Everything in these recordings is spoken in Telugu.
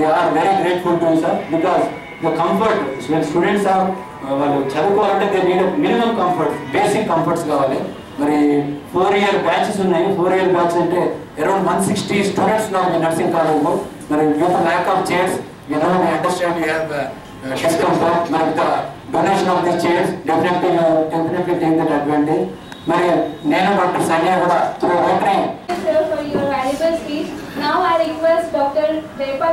Are very grateful to sir because the comfort students are వాళ్ళు చదువుకోవాలంటే they need minimum comfort basic comforts కావాలి మరి ఫోర్ ఇయర్ బ్యాచెస్ ఉన్నాయి ఫోర్ ఇయర్ బ్యాచ్ అంటే అరౌండ్ వన్ సిక్స్టీ స్టూడెంట్స్ నా నర్సింగ్ కాలేజ్లో మరి with lack of chairs you know we understand you have discomfort మరి with donation of the chairs definitely definitely take that advantage మరి నేను డాక్టర్ సంజయ్ కూడా through Rotary sir, for your valuable speech. Now I request Dr. Depal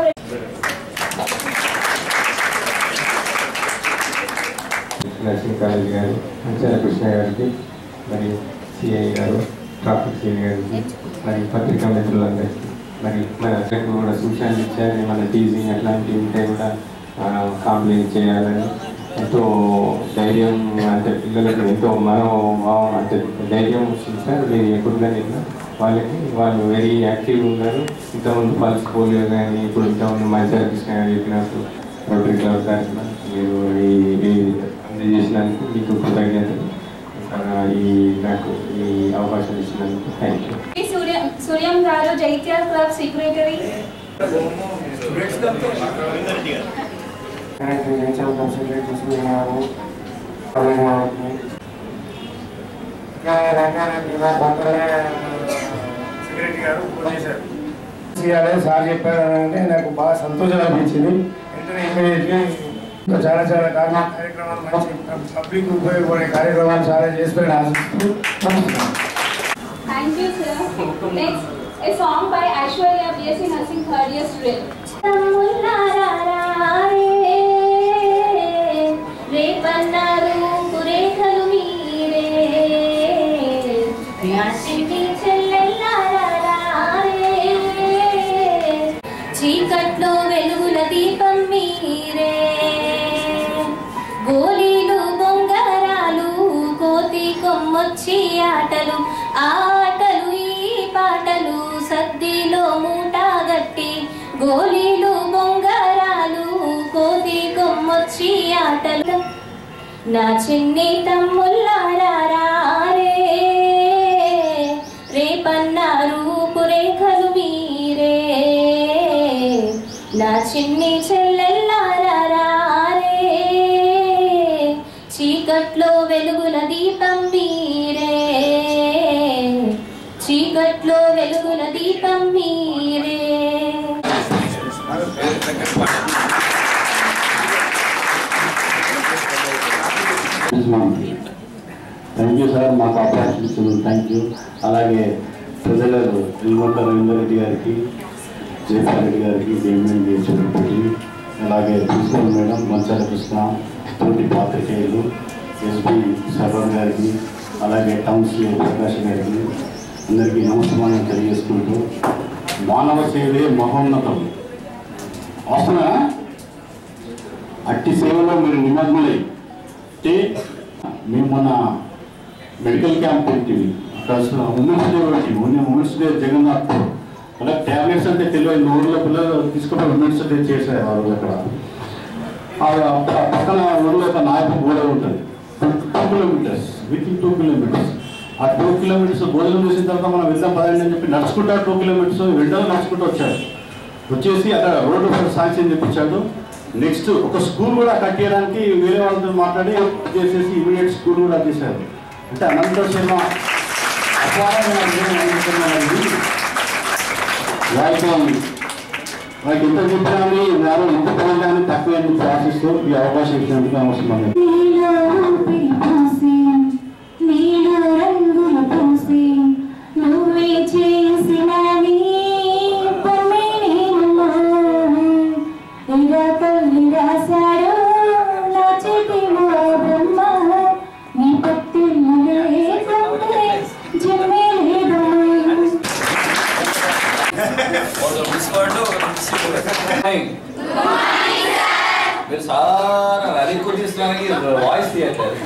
nursing college garu Anchana Krishna గారికి మరి సిఐ గారు ట్రాఫిక్ సిఐ గారికి మరి పత్రికా మిత్రులందరికీ మరి మన అందరికీ కూడా సూచనలు ఇచ్చారు మన టీజింగ్ అట్లాంటివి ఉంటే కూడా కాంప్లైంట్ చేయాలని ఎంతో ధైర్యం అంటే పిల్లలకు ఎంతో మనోభావం అంటే ధైర్యం వచ్చింది సార్ మీరు ఎప్పుడుగా నేను వాళ్ళకి వాళ్ళు వెరీ యాక్టివ్ ఉన్నారు ఇంతకుముందు పల్స్ పోలియో కానీ ఇప్పుడు ఇంతకుముందు మంచాల కృష్ణ గారు చెప్పినట్టు రోటరీ క్లబ్ తరఫున మీరు ఈ ఈ అందజేసినందుకు మీకు కృతజ్ఞతలు ఆ, ఈ నాకు ఈ అవకాశం ఇచ్చినందుకు thank you Surya, Suryam Garu, Jaitya Club Secretary. Secretary garu phone చేశారు చేయాలి సార్ చెప్పారు అని అంటే నాకు బాగా సంతోషం అనిపించింది వెంటనే ఇమీడియట్లీ ఇంకా చాలా చాలా కార్య- కార్యక్రమాలు మంచి పబ్లిక్ ఉపయోగపడే కార్యక్రమాలు చాలా చేస్తారని ఆశిస్తూ నమస్కారం Thank you, sir. Next, a song by Aishwarya, BSc Nursing third year student. రేపన్నారు పురేఖలు మీరే రాశిని చెల్లెల్లారే చీకట్లో వెలుగుల దీపం మీరే గోలీలు బొంగరాలు కోతి కొమ్మొచ్చి ఆటలు ఆ ఆటలు ఈ పాటలు సద్దిలో మూటగట్టి గోలీలు బొంగరాలు కోతి కొమ్మొచ్చి ఆటలు నా చిన్ని తమ్ముల్లారే రేపన్నారు పురేఖలు మీరే నా చిన్ని చెల్లెల్లారే చీకట్లో వెలుగుల దీపం మీరే చీకట్లో వెలుగుల దీపం మీరే థ్యాంక్ యూ సార్ మాకు అవకాశం ఇచ్చినందుకు థ్యాంక్ యూ అలాగే ప్రజలు ఎల్గొండ రవీందర్ రెడ్డి గారికి జయపాల్ రెడ్డి గారికి గవర్నమెంట్ చేసినప్పటికీ అలాగే ప్రిన్సిపల్ మేడం మంచాల కృష్ణ తోటి పాత్రికేయులు ఎస్పి సర్వర్ గారికి అలాగే టౌన్ సిఐ ప్రకాష్ గారికి అందరికీ నమస్కారం తెలియజేసుకుంటూ మానవ సేవే మహోన్నతం అవసరమా అట్టి సేవలో మీరు నిమగ్నులై అంటే మేము మొన్న మెడికల్ క్యాంప్ పెట్టింది అక్కడ అసలు ఉమెన్స్ డే పెట్టింది ఉమెన్స్ డే జగన్నాథ్ అలా ట్యాబ్లెట్స్ అంటే తెలియదు ఊర్లో పిల్లలు తీసుకుని ఉమెన్స్ డే చేసేవారు అక్కడ ఆ ప- పక్కన ఊర్లో ఒక నాయకు గోడ ఉంటుంది two kilometres within two kilometres ఆ టూ కిలోమీటర్స్ భోజనం చేసిన తర్వాత మనం వెళ్దాం పదండి అని చెప్పి నడుచుకుంటా టూ కిలోమీటర్స్ వెంటనే నడుచుకుంటూ వచ్చాడు వచ్చేసి అక్కడ రోడ్డు పైన శాంక్షన్ చెప్పించాడు నెక్స్ట్ ఒక స్కూల్ కూడా కట్టేయడానికి వేరే వాళ్ళతో మాట్లాడి చేసేసి ఇమీడియట్ స్కూల్ కూడా చేశారు అంటే అనంత శర్మ అపారమైన విజయం అందిస్తున్నారండి వారికి వారికి ఎంత చెప్పాలని వారు ఎంత పని తక్కువ అని ప్రార్థిస్తూ ఈ అవకాశం ఇచ్చినందుకు అవసరం నీలో ఊపిరి పోసి నీలో రంగులు పోసి నువ్వే చేసిన నీ పన్నీళ్ళలో ఇలా తల్లి రాశాడు నా చేతిలో బ్రహ్మ నీ పత్తిళ్ళు లేకుంటే జన్మే లేదు మీరు సారా వెరీ గుడ్ తీసుకోవడానికి వాయిస్ తీయట్లేదు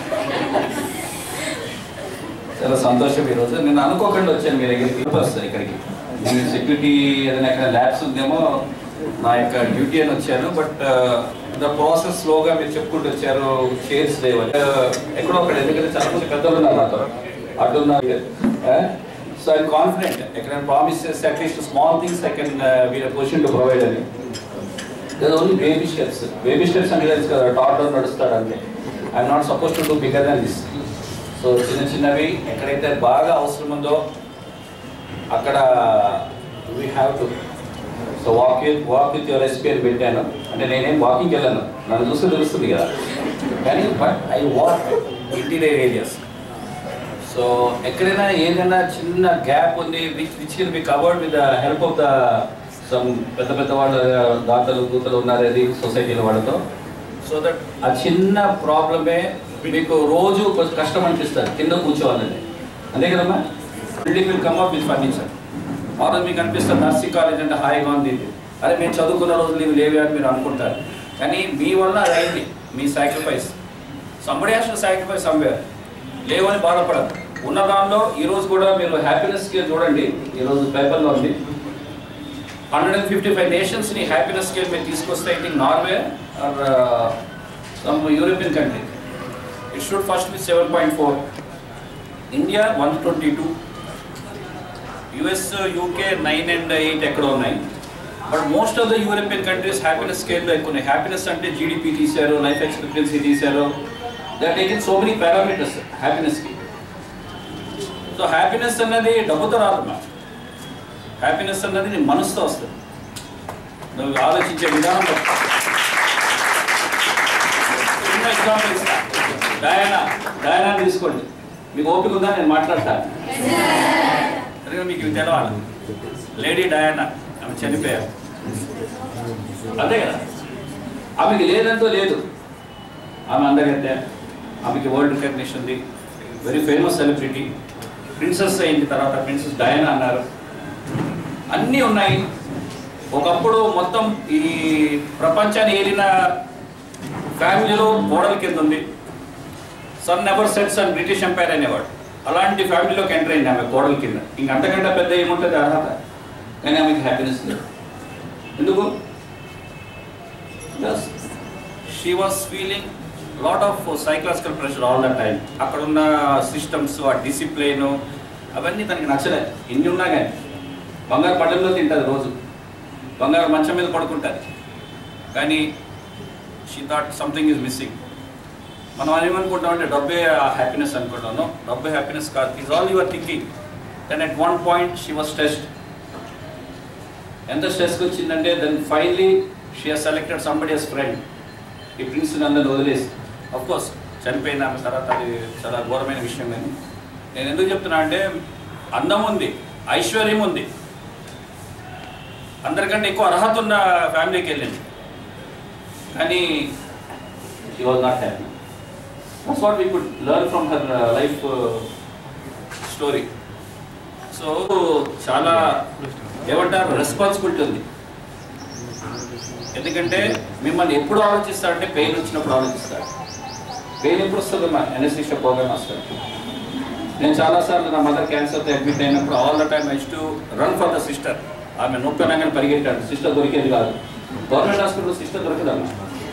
చాలా సంతోషం ఈరోజు నేను అనుకోకుండా వచ్చాను మీ దగ్గరికి వస్తాను ఇక్కడికి నేను సెక్యూరిటీ ఏదైనా ఎక్కడ ల్యాబ్స్ ఉందేమో నా యొక్క డ్యూటీ అని వచ్చాను బట్ ద ప్రాసెస్ స్లోగా మీరు చెప్పుకుంటూ వచ్చారు చైర్స్ లేవు ఎక్కడో అక్కడ ఎందుకంటే చాలా మంది పెద్దలు ఉన్నారు నాతో అడ్డున్నారు సో ఐ కాన్ఫిడెంట్ ఎక్కడ ప్రామిస్ చేస్తే at least small things I can we're position to provide అని only baby steps baby steps అంటే తెలుసు కదా టాటర్ నడుస్తాడు అంతే I'm not suppose to do bigger than this so చిన్న చిన్నవి ఎక్కడైతే బాగా అవసరం ఉందో అక్కడ we have to so walk with walk with your SP అని పెట్టాను అంటే నేనేం వాకింగ్ వెళ్ళాను నన్ను చూస్తే తెలుస్తుంది కదా కానీ but I walk interior areas so ఎక్కడైనా ఏదైనా చిన్న గ్యాప్ ఉంది which which can be covered with the help of the some పెద్ద పెద్ద వాళ్ళ దాతలు దూతలు ఉన్నారు అది సొసైటీల వాళ్ళతో సో దట్ ఆ చిన్న ప్రాబ్లమే మీకు రోజు కొంచెం కష్టం అనిపిస్తుంది కింద కూర్చోవాలని అంతే కదమ్మా building will come up with furniture ఆ రోజు మీకు అనిపిస్తుంది నర్సింగ్ కాలేజ్ అంటే హాయిగా ఉంది ఇది. అరే మేము చదువుకున్న రోజులు ఇవి లేవి అని మీరు అనుకుంటారు కానీ మీ వల్ల అది అయింది మీ sacrifice somebody has to sacrifice somewhere లేవని బాధపడదు ఉన్న దానిలో ఈ రోజు కూడా మీరు హ్యాపీనెస్కి చూడండి ఈరోజు పేపర్లో ఉంది హండ్రెడ్ అండ్ ఫిఫ్టీ ఫైవ్ నేషన్స్ని హ్యాపీనెస్ స్కేల్ మీరు తీసుకొస్తే I think Norway or some European country it should first be seven point four India one twenty two US UK nine and eight ఎక్కడ ఉన్నాయి but most of the European countries happiness స్కేల్లో ఎక్కువ ఉన్నాయి హ్యాపీనెస్ అంటే జీడిపి తీశారు లైఫ్ ఎక్స్పెక్టెన్సీ తీశారు that taken so many parameters హ్యాపీనెస్కి సో హ్యాపీనెస్ అన్నది డబ్బుతో రాదమ్మా హ్యాపీనెస్ అన్నది నీ మనసుతో వస్తుంది నువ్వు ఆలోచించే విధానం బట్టి. చిన్న ఎగ్జాంపుల్ ఇస్తా డయానా డయానా తీసుకోండి మీకు ఓపిక ఉందా నేను మాట్లాడతాను అందుకే మీకు ఇవి తెలవాలి లేడీ డయానా ఆమె చనిపోయారు అదే కదా ఆమెకి లేదంటూ లేదు ఆమె అందరికంటే ఆమెకి వరల్డ్ రికగ్నిషన్ ఉంది వెరీ ఫేమస్ సెలబ్రిటీ ప్రిన్సెస్ అయింది తర్వాత ప్రిన్సెస్ డయానా అన్నారు అన్నీ ఉన్నాయి ఒకప్పుడు మొత్తం ఈ ప్రపంచాన్ని ఏలిన ఫ్యామిలీలో మోడల్ కింద ఉంది sun never sets and British empire అనేవాడు అలాంటి ఫ్యామిలీలోకి ఎంటర్ అయింది ఆమె కోడల కింద ఇంక అంతకంటే పెద్ద ఏముంటుంది అర్హత కానీ ఆమెకి హ్యాపీనెస్ లేదు ఎందుకు she was feeling lot of psychological pressure all the time అక్కడ ఉన్న సిస్టమ్స్ ఆ డిసిప్లైన్ అవన్నీ తనకి నచ్చలే ఎన్ని ఉన్నా కానీ బంగారు పళ్ళల్లో తింటుంది రోజు బంగారు మంచం మీద పడుకుంటుంది కానీ she thought something is missing మనం ఏమనుకుంటామంటే డబ్బే ఆ హ్యాపీనెస్ అనుకుంటాను డబ్బే హ్యాపీనెస్ కాదు is all your thinking then at one point she was stressed ఎంత స్ట్రెస్కి వచ్చిందంటే then finally she has selected somebody as friend ఈ ప్రిన్స్ అందరిని వదిలేసి అఫ్ కోర్స్ చనిపోయిన ఆమె తర్వాత అది చాలా ఘోరమైన విషయం కానీ నేను ఎందుకు చెప్తున్నా అంటే అందం ఉంది ఐశ్వర్యం ఉంది అందరికంటే ఎక్కువ అర్హత ఉన్న ఫ్యామిలీకి వెళ్ళింది కానీ she was not happy that's what we could learn from her life story so చాలా ఏమంటారు రెస్పాన్సిబిలిటీ ఉంది ఎందుకంటే మిమ్మల్ని ఎప్పుడు ఆలోచిస్తాడంటే పెయిన్ వచ్చినప్పుడు ఆలోచిస్తాడు పెయిన్ ఎప్పుడు వస్తుంది మా ఎన్ఎస్సీ ప్రోగ్రామ్ వస్తాడు నేను చాలాసార్లు నా మదర్ క్యాన్సర్తో అడ్మిట్ అయినప్పుడు all the time I to run for the sister ఆమె నొప్పి అనగానే పరిగెట్టాడు సిస్టర్ దొరికేది కాదు గవర్నమెంట్ హాస్పిటల్ సిస్టర్ దొరకదమ్మా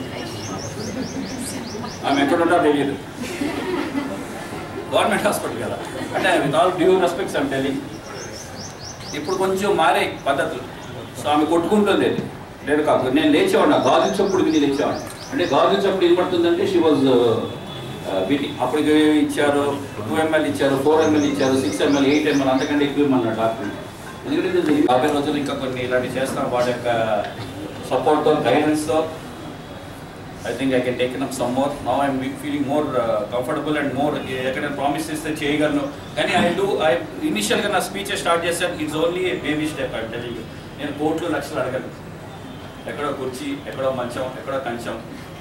ఆమె ఎక్కడ ఉంటారో తెలియదు గవర్నమెంట్ హాస్పిటల్ కదా అంటే with all due respects I'm telling ఇప్పుడు కొంచెం మారే పద్ధతులు సో ఆమె కొట్టుకుంటుంది అది లేదు కాదు నేను లేచేవాడినా గాజు చప్పుడు విని లేచేవాడిని అంటే గాజు చప్పుడు ఏం పడుతుందంటే షీ వాజ్ విని అప్పటికి ఇచ్చారు టూ ఎంఎల్ ఇచ్చారు ఫోర్ ఎంఎల్ ఇచ్చారు సిక్స్ ఎంఎల్ ఎయిట్ ఎంఎల్ అంతకంటే ఎక్కువ ఇవ్వమన్నారు డాక్టర్ ఎందుకంటే ఇది యాభై రోజులు ఇంకా కొన్ని ఇలాంటివి చేస్తాం వాడి యొక్క సపోర్ట్తో గైడెన్స్తో I think I can take up some more now I'm feeling more comfortable and more ఎక్కడ ప్రామిస్ చేస్తే చేయగలను కానీ ఐ డూ ఐ ఇనిషియల్గా నా స్పీచ్ స్టార్ట్ చేశాను it's only a baby step I telling నేను కోట్లు లక్షలు అడగను ఎక్కడో కుర్చీ ఎక్కడో మంచం ఎక్కడో కంచం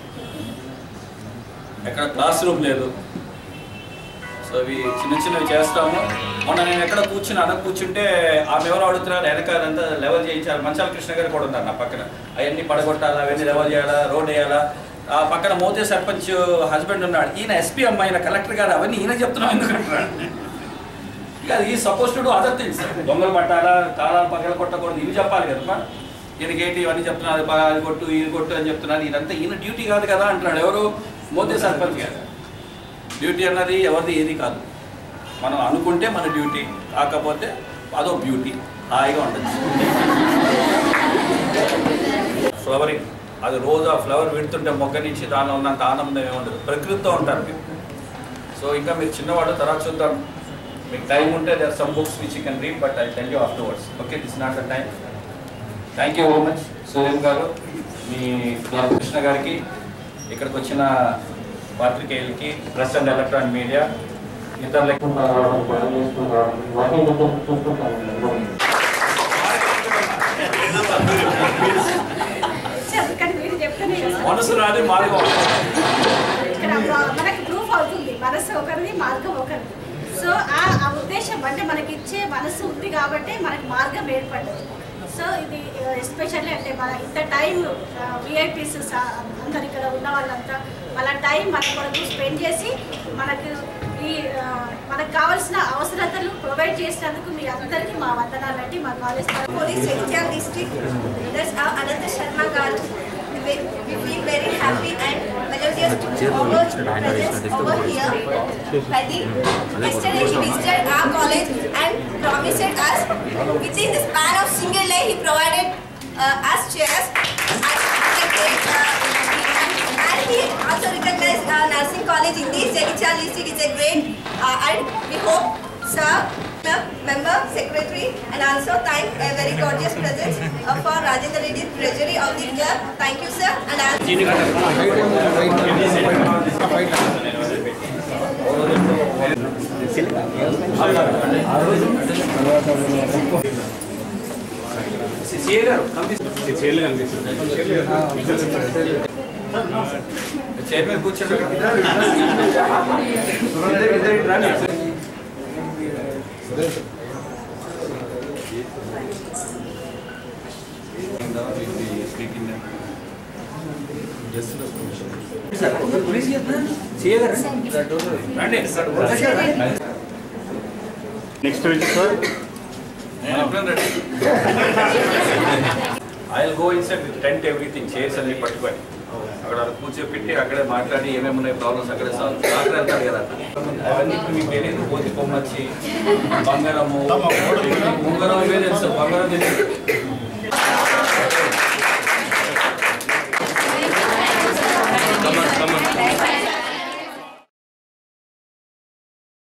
ఎక్కడ క్లాస్ రూమ్ లేదు సో ఇవి చిన్న చిన్నవి చేస్తాము మొన్న నేను ఎక్కడ కూర్చున్నాను కూర్చుంటే ఆమె ఎవరు అడుగుతున్నారు వెనక అదంతా లెవెల్ చేయించారు మంచాల కృష్ణ గారు కూడా ఉన్నారు నా పక్కన అవన్నీ పడగొట్టాలా అవన్నీ లెవెల్ చేయాలా రోడ్ వేయాలా ఆ పక్కన మోతే సర్పంచ్ హస్బెండ్ ఉన్నాడు ఈయన ఎస్పీ అమ్మాయి ఈయన కలెక్టర్ గారు అవన్నీ ఈయన చెప్తున్నాం ఎందుకంటున్నాడు ఇక ఈ సపోజ్ టు అదర్ థింగ్స్ దొంగలు పట్టాలా తాళాలు పక్కన కొట్టకూడదు ఇవి చెప్పాలి కదా ఈయనకి ఏంటి ఇవన్నీ చెప్తున్నారు అది బాగా అది కొట్టు ఇది కొట్టు అని చెప్తున్నారు ఇదంతా ఈయన డ్యూటీ కాదు కదా అంటున్నాడు ఎవరు మోతే సర్పంచ్ గారు డ్యూటీ అన్నది ఎవరిది ఏది కాదు మనం అనుకుంటే మన డ్యూటీ కాకపోతే అదో బ్యూటీ హాయిగా ఉండదు ఫ్లవరింగ్ అది రోజు ఆ ఫ్లవర్ విడుతుంటే మొగ్గ నుంచి దానిలో ఉన్నంత ఆనందం ఏముండదు ప్రకృతితో ఉంటారు మీరు సో ఇంకా మీరు చిన్నవాడు తర్వాత చూద్దాం మీకు టైం ఉంటే there some books which you can read but I tell you afterwards okay this not the time thank you very much Suresh గారు మీ కృష్ణ గారికి ఇక్కడికి వచ్చిన పాత్రికేయులకి ప్రెస్ అండ్ ఎలక్ట్రానిక్ మీడియా ఇతరులకి ఇక్కడ మీరు చెప్తేనే కదా మనసు రాని మార్గం ఇక్కడ మనకి ప్రూఫ్ అవుతుంది మనసు ఒకరిది మార్గం ఒకరిది సో ఆ ఆ ఉద్దేశం అంటే మనకి ఇచ్చే మనసు ఉంది కాబట్టి మనకి మార్గం ఏర్పడ్డది సో ఇది ఎస్పెషల్లీ అంటే మన ఇంత టైం విఐపీస్ అందరు ఇక్కడ ఉన్న వాళ్ళంతా వాళ్ళ టైం మన కొరకు స్పెండ్ చేసి మనకు ఈ ఆ, మనకు కావాల్సిన అవసరతలు ప్రొవైడ్ చేసినందుకు మీ అందరికీ మా వందనాలండి మా college Police Secretary District, leaders are Ananta Sharma Garu. We we feel very happy and melodious to our presence over here. I think yesterday he visited our college and promised us within the span of single day he provided uh, us chairs. And, uh, and he also recognized uh, nursing college in this Jagichan district. It's a great uh, and we hope sir member, secretary, and also thank a very gorgeous presence uh, for Rajendra Reddy, treasury of the year. Thank you, sir. And I'll CA గారు చైర్మన్ కూర్చోండి రండి నెక్స్ట్ వీక్ సార్ నేను ఎప్పుడైనా ready I go inside with tent everything chairs అన్ని పట్టుకొని అక్కడ కూర్చోపెట్టి అక్కడే మాట్లాడి ఏమేమి ఉన్నాయి ప్రాబ్లమ్స్ అక్కడే సాల్వ్ డాక్టర్ అంటారు కదా అవన్నీ ఇప్పుడు మీకు తెలియదు కోతి కొమ్మచ్చి బంగారము ఉంగరం ఇవే తెలుసు బంగారం తెలియదు